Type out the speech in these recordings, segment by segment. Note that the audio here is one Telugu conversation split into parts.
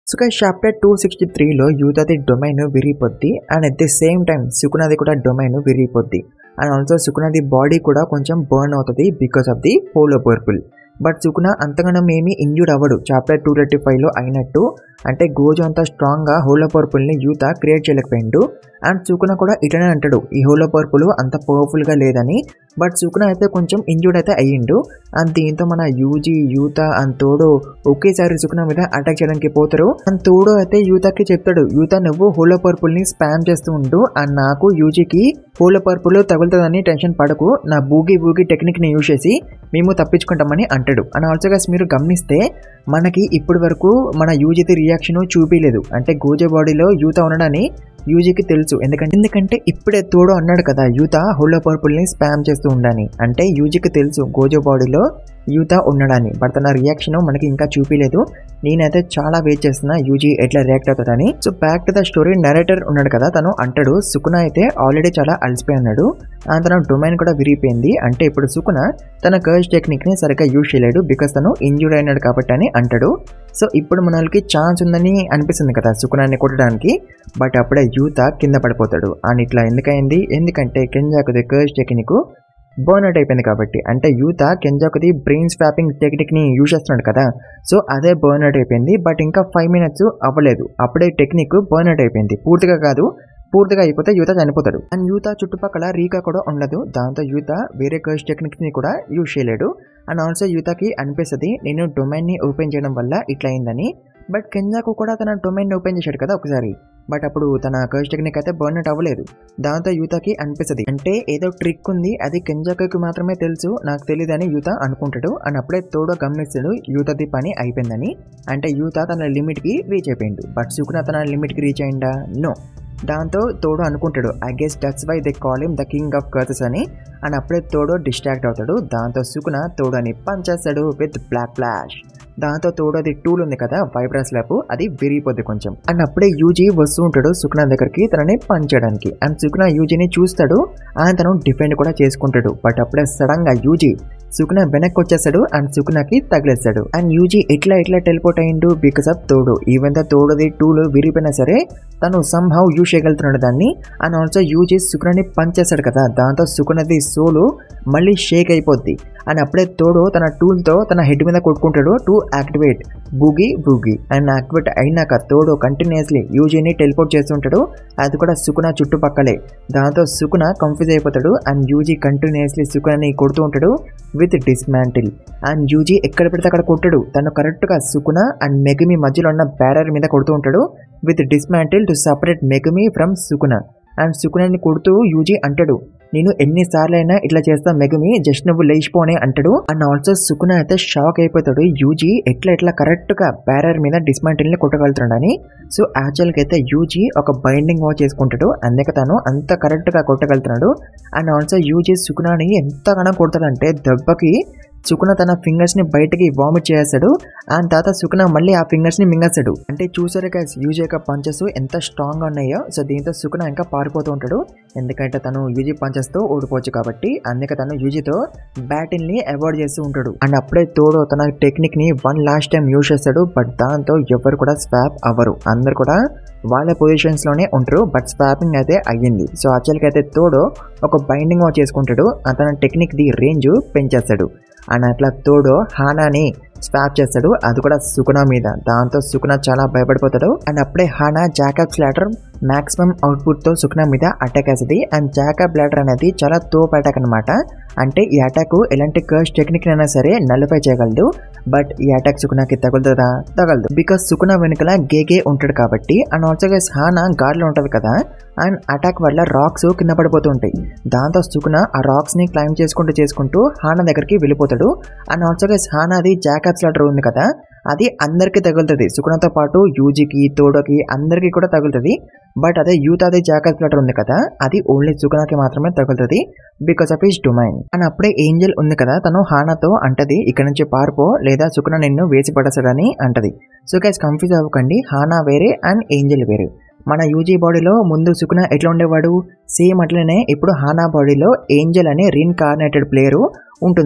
సో చాప్టర్ టూ సిక్స్టీ త్రీలో యూతది డొమైన్ విరిగిపోద్ది and at the same time సుకునది కూడా డొమైన్ విరిగిపోద్ది అండ్ ఆల్సో సుకునది బాడీ కూడా కొంచెం బర్న్ అవుతుంది because of the hollow purple but Sukuna అంతగానం ఏమీ ఇంజూర్డ్ అవ్వడు చాప్టర్ టూ థర్టీ ఫైవ్లో అయినట్టు అంటే గోజు అంత స్ట్రాంగ్గా హోలో పర్పుల్ని యూత క్రియేట్ చేయలేకపోయిండు అండ్ సుకున కూడా ఇటనే అంటాడు ఈ హోలో పర్పుల్ అంత పవర్ఫుల్గా లేదని బట్ సుకున అయితే కొంచెం ఇంజూర్డ్ అయితే అయ్యిండు అండ్ దీంతో మన యూజీ యూత అండ్ తోడు ఒకేసారి సుకున మీద అటాక్ చేయడానికి పోతారు అండ్ తోడు అయితే యూతకి చెప్తాడు యూత నువ్వు హోలో పర్పుల్ని స్పామ్ చేస్తూ ఉండు అండ్ నాకు యూజీకి హోలో పర్పుల్ తగులుతుందని టెన్షన్ పడకు నా బూగి బూగి టెక్నిక్ని యూజ్ చేసి మేము తప్పించుకుంటామని అంటాడు అండ్ ఆల్సో గస్ మీరు గమనిస్తే మనకి ఇప్పటి వరకు మన యూజీది రియాక్షన్ చూపించలేదు అంటే గోజే బాడీలో యూత ఉండడని యూజీకి తెలుసు ఎందుకంటే ఎందుకంటే ఇప్పుడే తోడు అన్నాడు కదా యూత హోలో పర్పుల్ని స్పామ్ చేస్తూ ఉండని అంటే యూజీకి తెలుసు గోజో బాడీలో యూత ఉండడాన్ని బట్ తన రియాక్షన్ మనకి ఇంకా చూపించలేదు నేనైతే చాలా వెయిట్ చేస్తున్నా యూజీ ఎట్లా రియాక్ట్ అవుతాడని so back to the story narrator ఉన్నాడు కదా తను అంటాడు సుకున అయితే ఆల్రెడీ చాలా అలసిపోయి ఉన్నాడు అండ్ తన డొమైన్ కూడా విరిగిపోయింది అంటే ఇప్పుడు సుకున తన కర్జ్ టెక్నిక్ని సరిగ్గా యూజ్ చేయలేడు బికాస్ తను ఇంజూర్ అయినాడు కాబట్టి అని అంటాడు సో ఇప్పుడు మనకి ఛాన్స్ ఉందని అనిపిస్తుంది కదా సుకునాన్ని కొట్టడానికి బట్ అప్పుడే యూత కింద పడిపోతాడు అండ్ ఇట్లా ఎందుకైంది ఎందుకంటే కెంజాకుది కర్జ్ టెక్నిక్ బర్న్ అవుట్ అయిపోయింది కాబట్టి అంటే యూత కెంజాకుది బ్రెయిన్ స్వాపింగ్ టెక్నిక్ని యూజ్ చేస్తున్నాడు కదా సో అదే బర్న్ అవుట్ అయిపోయింది బట్ ఇంకా ఫైవ్ మినిట్స్ అవ్వలేదు అప్పుడే టెక్నిక్ బర్న్ అవుట్ అయిపోయింది పూర్తిగా కాదు పూర్తిగా అయిపోతే యూత చనిపోతాడు అండ్ యూత చుట్టుపక్కల రీకా కూడా ఉండదు దాంతో యూత వేరే కర్స్ టెక్నిక్స్ని కూడా యూజ్ చేయలేడు అండ్ ఆల్సో యూతకి అనిపిస్తుంది నేను డొమైన్ని ఓపెన్ చేయడం వల్ల ఇట్లా అయిందని బట్ కెంజాకు కూడా తన డొమైన్ ఓపెన్ చేశాడు కదా ఒకసారి బట్ అప్పుడు తన కర్స్ టెక్నిక్ అయితే బర్న్ అవుట్ అవ్వలేదు దాంతో యూతకి అనిపిస్తుంది అంటే ఏదో ట్రిక్ ఉంది అది కెంజాకు మాత్రమే తెలుసు నాకు తెలియదని యూత అనుకుంటాడు అండ్ అప్పుడే తోడు గమనిస్తాడు యూతది పని అయిపోయిందని అంటే యూత తన లిమిట్కి రీచ్ అయిపోయిండు బట్ సుకున తన లిమిట్కి రీచ్ అయిందా నో దాంతో తోడు అనుకుంటాడు I guess that's why they call him the king of curses అని అండ్ అప్పుడే తోడు డిస్ట్రాక్ట్ అవుతాడు దాంతో సుకున తోడని పంచేస్తాడు విత్ బ్లాక్ ఫ్లాష్ దాంతో తోడు అది టూల్ ఉంది కదా వైబ్రస్ ల్యాప్ అది విరిగిపోద్ది కొంచెం అండ్ అప్పుడే యూజీ వస్తూ ఉంటాడు సుకున దగ్గరికి తనని పంచడానికి అండ్ సుకున యూజీని చూస్తాడు అండ్ తను డిఫెండ్ కూడా చేసుకుంటాడు బట్ అప్పుడే సడన్ గా యూజీ సుకున వెనక్కి వచ్చేస్తాడు అండ్ సుకునకి తగిలేస్తాడు అండ్ యూజీ ఎట్లా ఎట్లా టెలిపోర్ట్ అయిండు because of Todo even the తోడుది టూలు విరిగిపోయినా సరే తను సమ్ హౌ యూజ్ చేయగలుగుతున్నాడు దాన్ని అండ్ ఆల్సో యూజ్ చేసి సుకునని పంచేస్తాడు కదా దాంతో సుకునది సోలు మళ్ళీ షేక్ అయిపోద్ది అండ్ అప్పుడే తోడు తన టూల్తో తన హెడ్ మీద కొట్టుకుంటాడు to activate boogie boogie and activate అయినాక తోడు కంటిన్యూస్లీ యూజీని టెలిపోర్ట్ చేస్తుంటాడు అది కూడా సుకున చుట్టుపక్కలే దాంతో సుకున కన్ఫ్యూజ్ అయిపోతాడు అండ్ యూజీ కంటిన్యూస్లీ సుకునని కొడుతూ ఉంటాడు విత్ డిస్మాంటిల్ అండ్ యూజీ ఎక్కడ పెడితే అక్కడ కొట్టాడు తను కరెక్ట్గా సుకున అండ్ మెగమి మధ్యలో ఉన్న బ్యారర్ మీద కొడుతూ ఉంటాడు with dismantle to separate Megumi from Sukuna and సుకునని కొడుతూ యూజీ అంటాడు నేను ఎన్నిసార్లు అయినా ఇట్లా చేస్తా మెగమి జస్ట్ నువ్వు లేచిపోనే అంటాడు అండ్ ఆల్సో సుకున అయితే షాక్ అయిపోతాడు యూజీ ఎట్లా ఎట్లా కరెక్ట్ గా బ్యారర్ మీద డిస్మాంటిల్ ని కొట్టగలుగుతున్నాడని సో యాక్చువల్గా అయితే యూజీ ఒక బైండింగ్ వాచ్ చేసుకుంటాడు అందుకే తను అంత కరెక్ట్ గా కొట్టగలుగుతున్నాడు అండ్ ఆల్సో యూజీ సుకునాని ఎంతగానో కొడతాడంటే దెబ్బకి సుకున తన ఫింగర్స్ ని బయటకి వామిట్ చేస్తాడు అండ్ తర్వాత సుకున మళ్ళీ ఆ ఫింగర్స్ ని మింగేస్తాడు అంటే చూసారు గైస్ యూజీ యొక్క పంచెస్ ఎంత స్ట్రాంగ్ గా ఉన్నాయో సో దీంతో సుకున ఇంకా పారిపోతూ ఉంటాడు ఎందుకంటే తను యూజీ పంచెస్ తో ఓడిపోవచ్చు కాబట్టి అందుకే తను యూజీతో బ్యాటిల్ ని అవాయిడ్ చేస్తూ ఉంటాడు అండ్ అప్పుడే తోడు తన టెక్నిక్ ని వన్ లాస్ట్ టైం యూజ్ చేస్తాడు బట్ దాంతో ఎవరు కూడా స్వాప్ అవ్వరు అందరు కూడా వాళ్ళ పొజిషన్స్ లోనే ఉంటారు బట్ స్వాపింగ్ అయితే అయ్యింది సో యాక్చువల్గా అయితే తోడు ఒక బైండింగ్ చేసుకుంటాడు అతని టెక్నిక్ ది రేంజ్ పెంచేస్తాడు అండ్ అట్లా తోడు హానాని స్వాప్ చేస్తాడు అది కూడా సుకున మీద దాంతో సుకున చాలా భయపడిపోతాడు అండ్ అప్పుడే Hana Jacob ladder maximum output తో సుకున మీద అటాక్ వేస్తుంది అండ్ జాకబ్ బ్లాడర్ అనేది చాలా తోపు అటాక్ అనమాట అంటే ఈ అటాక్ ఎలాంటి కర్స్ టెక్నిక్ అయినా సరే నల్లిఫై చేయగలదు బట్ ఈ అటాక్ సుకునకి తగులుతుందా తగలదు బికాస్ సుకున వెనుకల గేగే ఉంటాడు కాబట్టి అండ్ ఆల్సో గైస్ హానా గార్డ్లో ఉంటుంది కదా అండ్ అటాక్ వల్ల రాక్స్ కింద పడిపోతూ ఉంటాయి దాంతో సుకున ఆ రాక్స్ ని క్లైమ్ చేసుకుంటూ చేసుకుంటూ హానా దగ్గరికి వెళ్ళిపోతాడు అండ్ ఆల్సో గైస్ హానాది జాకబ్ స్లాటర్ ఉంది కదా అది అందరికీ తగులుతుంది సుకునతో పాటు యూజీకి తోడోకి అందరికీ కూడా తగులుతుంది బట్ అదే యూత్ అదే జాకబ్ స్లాటర్ ఉంది కదా అది ఓన్లీ సుకునకి మాత్రమే తగులుతుంది because of his domain and అప్పుడే ఏంజల్ ఉంది కదా తను హానాతో అంటది ఇక్కడ నుంచి పారిపో లేదా సుకున నిన్ను వేసి పడేస్తాడని అంటది సో గైస్ కన్ఫ్యూజ్ అవ్వకండి హానా వేరే అండ్ ఏంజల్ వేరే మన యూజీ బాడీలో ముందు సుకున ఎట్లా ఉండేవాడు సేమ్ అట్లనే ఇప్పుడు హానా బాడీలో ఏంజల్ అనే రీఇన్కార్నేటెడ్ ప్లేయరు ఉంటుంది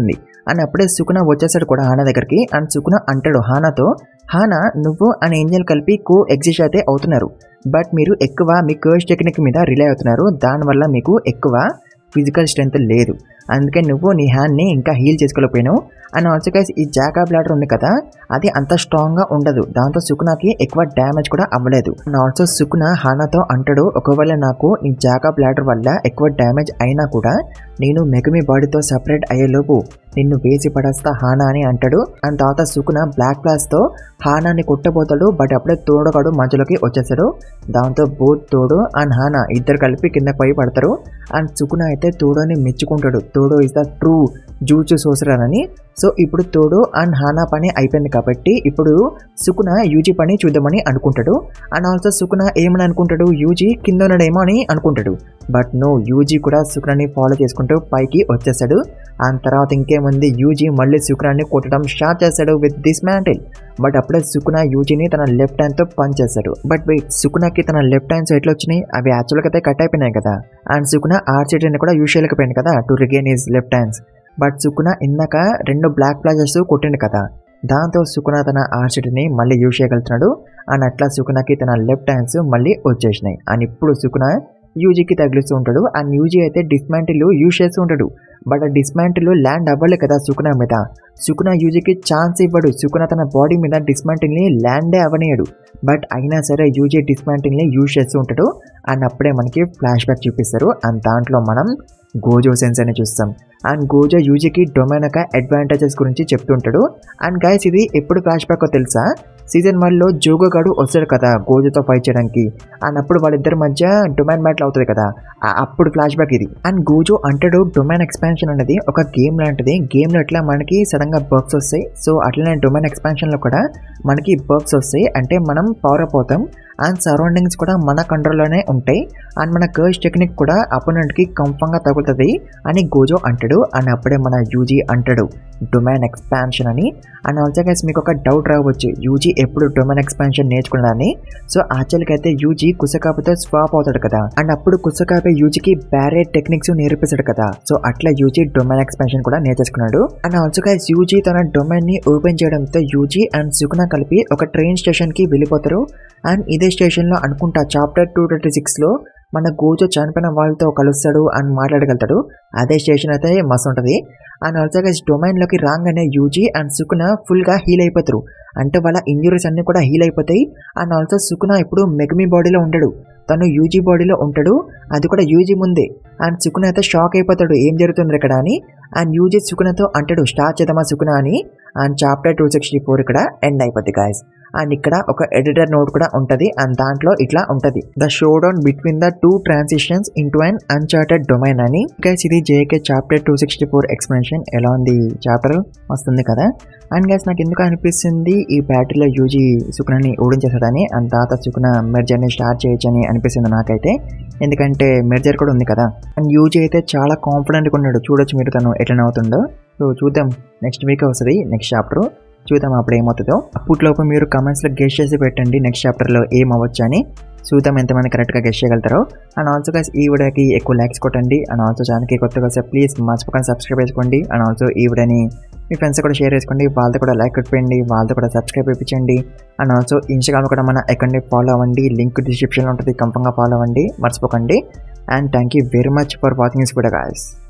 అని అప్పుడే సుకున వచ్చేసాడు కూడా హానా దగ్గరికి అండ్ సుకున అంటాడు హానాతో హానా నువ్వు అండ్ ఏంజల్ కలిపి కో ఎగ్జిస్ట్ అయితే అవుతున్నారు బట్ మీరు ఎక్కువ మీ కర్స్ టెక్నిక్ మీద రిలే అవుతున్నారు దానివల్ల మీకు ఎక్కువ ఫిజికల్ స్ట్రెంత్ లేదు అందుకే నువ్వు నీ హ్యాండ్ని ఇంకా హీల్ చేసుకోలేకపోయావు అండ్ ఆల్సో గైస్ ఈ జాకా బ్లాడర్ ఉంది కదా అది అంత స్ట్రాంగ్గా ఉండదు దాంతో సుకునాకి ఎక్కువ డ్యామేజ్ కూడా అవ్వలేదు అండ్ ఆల్సో సుకున హానాతో అంటాడు ఒకవేళ నాకు ఈ జాకా బ్లాడర్ వల్ల ఎక్కువ డ్యామేజ్ అయినా కూడా నేను మెగమి బాడీతో సపరేట్ అయ్యేలోపు నిన్ను వేసి పడేస్తా హానా అని అంటాడు అండ్ తర్వాత సుకున బ్లాక్ తో హానాని కొట్టబోతాడు బట్ అప్పుడే తోడగాడు మధ్యలోకి వచ్చేసాడు దాంతో బోత్ తోడు అండ్ హానా ఇద్దరు కలిపి కింద పోయి పడతారు అండ్ సుకున అయితే తోడోని మెచ్చుకుంటాడు తోడో ఇస్ ద ట్రూ జూచు సోసరర్ అని సో ఇప్పుడు తోడు అండ్ హానా పని అయిపోయింది కాబట్టి ఇప్పుడు సుకున యూజీ పని చూద్దామని అనుకుంటాడు అండ్ ఆల్సో సుకున ఏమని అనుకుంటాడు యూజీ కింద ఉన్నాడేమో అని అనుకుంటాడు బట్ నో యూజీ కూడా సుకునాని ఫాలో చేసుకుంటూ పైకి వచ్చేసాడు అండ్ తర్వాత ఇంకేముంది యూజీ మళ్ళీ సుకునాన్ని కొట్టడం స్టార్ట్ చేస్తాడు విత్ దిస్ మ్యాంటిల్ బట్ అప్పుడే సుకున యూజీని తన లెఫ్ట్ హ్యాండ్తో పంచ్ చేస్తాడు బట్ వెయిట్ సుకునకి తన లెఫ్ట్ హ్యాండ్స్ ఎట్లా వచ్చినాయి అవి యాక్చువల్గా అయితే కట్ అయిపోయినాయి కదా అండ్ సుకున ఆర్చిటీని కూడా యూజ్ చేయలేకపోయింది కదా to regain his left hands but Sukuna ఇందాక రెండు బ్లాక్ ప్లాజెస్ కొట్టిండు కదా దాంతో సుకున తన ఆర్చిటీని మళ్ళీ యూజ్ చేయగలుగుతున్నాడు అండ్ అట్లా సుకునకి తన లెఫ్ట్ హ్యాండ్స్ మళ్ళీ వచ్చేసినాయి అండ్ ఇప్పుడు సుకున యూజీకి తగిలిస్తూ ఉంటాడు అండ్ యూజీ అయితే డిస్మాంటిల్ యూజ్ చేస్తూ ఉంటాడు బట్ ఆ డిస్మాంటిల్ ల్యాండ్ అవ్వలే కదా సుకున మీద సుకున యూజీకి ఛాన్స్ ఇవ్వడు సుకున తన బాడీ మీద డిస్మాంటిల్ని ల్యాండే అవనీయడు బట్ అయినా సరే యూజీ డిస్మాంటిల్ని యూజ్ చేస్తూ ఉంటాడు అండ్ అప్పుడే మనకి ఫ్లాష్ బ్యాక్ చూపిస్తారు అండ్ దాంట్లో మనం గోజో సెన్స్ అని చూస్తాం అండ్ గోజో యూజీకి డొమైన్ యొక్క అడ్వాంటేజెస్ గురించి చెప్తుంటాడు అండ్ గైస్ ఇది ఎప్పుడు ఫ్లాష్ బ్యాక్ తెలుసా సీజన్ వన్లో జోగో గాడు వస్తాడు కదా గోజోతో ఫైట్ చేయడానికి అండ్ అప్పుడు వాళ్ళిద్దరి మధ్య డొమైన్ బ్యాటిల్ అవుతుంది కదా ఆ- అప్పుడు ఫ్లాష్ బ్యాక్ ఇది అండ్ గోజో అంటాడు డొమైన్ ఎక్స్పాన్షన్ అనేది ఒక గేమ్ లాంటిది గేమ్లో ఎట్లా మనకి సడన్గా బర్క్స్ వస్తాయి సో అట్లనే డొమైన్ ఎక్స్పాన్షన్లో కూడా మనకి బర్క్స్ వస్తాయి అంటే మనం పవర్ అప్ అవుతాం అండ్ సరౌండింగ్స్ కూడా మన కంట్రోల్లోనే ఉంటాయి అండ్ మన కర్స్ టెక్నిక్ కూడా అపోనెంట్కి కంఫంగా తగులుతుంది అని గోజో అంటాడు అండ్ అప్పుడే మన యూజీ అంటాడు డొమైన్ ఎక్స్పాన్షన్ అని అండ్ ఆల్సో గైస్ మీకు ఒక డౌట్ రావచ్చు యూజీ ఎప్పుడు డొమైన్ ఎక్స్పాన్షన్ నేర్చుకున్నాడని సో యాక్చువల్గా అయితే యూజీ కుసకాపుతో స్వాప్ అవుతాడు కదా అండ్ అప్పుడు కుసకాపే యూజీకి బ్యారే టెక్నిక్స్ నేర్పిస్తాడు కదా సో అట్లా యూజీ డొమైన్ ఎక్స్పాన్షన్ కూడా నేర్చేసుకున్నాడు అండ్ ఆల్సో గైస్ యూజీ తన డొమైన్ ని ఓపెన్ చేయడంతో యూజీ అండ్ సుకున కలిపి ఒక ట్రైన్ స్టేషన్ కి వెళ్ళిపోతారు అండ్ ఇదే స్టేషన్ లో అనుకుంటా చాప్టర్ టూ థర్టీ సిక్స్ లో మన గోజో చనిపోయిన వాళ్ళతో కలుస్తాడు అని మాట్లాడగలుగుతాడు అదే స్టేషన్ అయితే మస్తు ఉంటుంది అండ్ ఆల్సో గైస్ డొమైన్లోకి రాగానే యూజీ అండ్ సుకున ఫుల్గా హీల్ అయిపోతారు అంటే వాళ్ళ ఇంజురీస్ అన్నీ కూడా హీల్ అయిపోతాయి అండ్ ఆల్సో సుకున ఇప్పుడు మెగమి బాడీలో ఉండడు తను యూజీ బాడీలో ఉంటాడు అది కూడా యూజీ ముందే అండ్ సుకున అయితే షాక్ అయిపోతాడు ఏం జరుగుతుంది ఇక్కడ అని అండ్ యూజీ సుకునతో అంటాడు స్టార్ట్ చేద్దామా సుకున అని and chapter two sixty four ఇక్కడ ఎండ్ అయిపోద్ది గాయస్ అండ్ ఇక్కడ ఒక ఎడిటర్ నోట్ కూడా ఉంటుంది అండ్ దాంట్లో ఇట్లా ఉంటుంది the showdown between the two transitions into un uncharted domain అని గైస్ ఇది JK chapter two sixty four explanation ఎలా ఉంది చాప్టర్ వస్తుంది కదా అండ్ గైస్ నాకు ఎందుకు అనిపిస్తుంది ఈ బ్యాటరీలో యూజీ సుకునని ఓడించేసాడని అండ్ తర్వాత సుకున మెర్జర్ని స్టార్ట్ చేయొచ్చని అనిపిస్తుంది నాకైతే ఎందుకంటే మెర్జర్ కూడా ఉంది కదా అండ్ యూజీ అయితే చాలా కాన్ఫిడెంట్గా ఉన్నాడు చూడొచ్చు మీరు తను ఎట్లా అవుతుందో సో చూద్దాం నెక్స్ట్ వీక్ వస్తుంది నెక్స్ట్ చాప్టర్ చూద్దాం అప్పుడు ఏమవుతుందో అప్పట్లోపు మీరు కమెంట్స్లో గెస్ట్ చేసి పెట్టండి నెక్స్ట్ చాప్టర్లో ఏం అవ్వచ్చు అని చూద్దాం ఎంతమంది కరెక్ట్గా గెస్ట్ చేయగలుగుతారో అండ్ ఆల్సో గైస్ ఈ వీడియోకి ఎక్కువ లైక్స్ కొట్టండి అండ్ ఆల్సో ఛానల్కి కొత్తగా వస్తే ప్లీజ్ మర్చిపోకుండా సబ్స్క్రైబ్ చేసుకోండి అండ్ ఆల్సో ఈ వీడియోని మీ ఫ్రెండ్స్ కూడా షేర్ చేసుకోండి వాళ్ళతో కూడా లైక్ కొట్టిపోయండి వాళ్ళతో కూడా సబ్స్క్రైబ్ ఇప్పించండి అండ్ ఆల్సో ఇన్స్టాగ్రామ్ కూడా మన అకౌంట్ని ఫాలో అవ్వండి లింక్ డిస్క్రిప్షన్లో ఉంటుంది కంపంగా ఫాలో అవ్వండి మర్చిపోకండి and thank you very much for watching this video guys